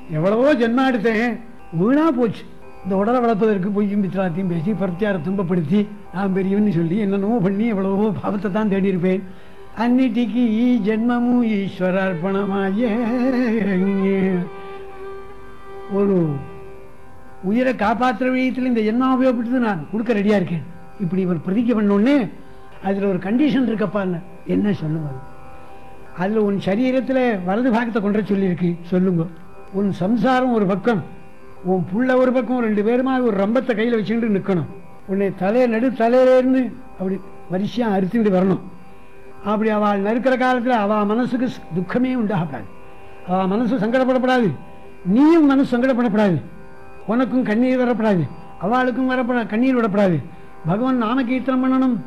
எவ்வளவோ ஜென்மா எடுத்தேன் வீணா போச்சு இந்த உடலை வளர்ப்பதற்கு பொய்யும் பித்ராத்தையும் பேசி பரத்தியாரை துன்பப்படுத்தி நான் பெரியவன்னு சொல்லி என்னென்னமோ பண்ணி எவ்வளவோ பாவத்தை தான் தேடி இருப்பேன் அன்னிட்டிக்கு ஈ ஜென்மமும் ஈஸ்வரார்ப்பணமாய ஒரு உயிரை காப்பாற்றுற விஷயத்தில் இந்த எண்ணம் உபயோகப்படுத்து நான் கொடுக்க ரெடியா இருக்கேன் இப்படி இவர் பிரதிக்க பண்ணோடனே அதில் ஒரு கண்டிஷன் இருக்கப்பா என்ன சொல்லுங்க அதில் உன் சரீரத்தில் வலது பாகத்தை கொண்டு வர சொல்லியிருக்கு சொல்லுங்க உன் சம்சாரம் ஒரு பக்கம் உன் புள்ள ஒரு பக்கம் ரெண்டு பேருமா ஒரு ரம்பத்தை கையில் வச்சுக்கிட்டு நிற்கணும் உன்னை தலையை நடு தலையில இருந்து அப்படி வரிசையாக அறுத்துக்கிட்டு வரணும் அப்படி அவள் நறுக்கிற காலத்தில் அவள் மனசுக்கு ஸ்- துக்கமே உண்டாகப்படாது அவள் மனசு சங்கடப்படப்படாது நீயும் மனசு சங்கடப்படப்படாது உனக்கும் கண்ணீர் வரப்படாது அவளுக்கும் வரப்பட கண்ணீர் விடப்படாது பகவான் நாம கீர்த்தனம் பண்ணணும்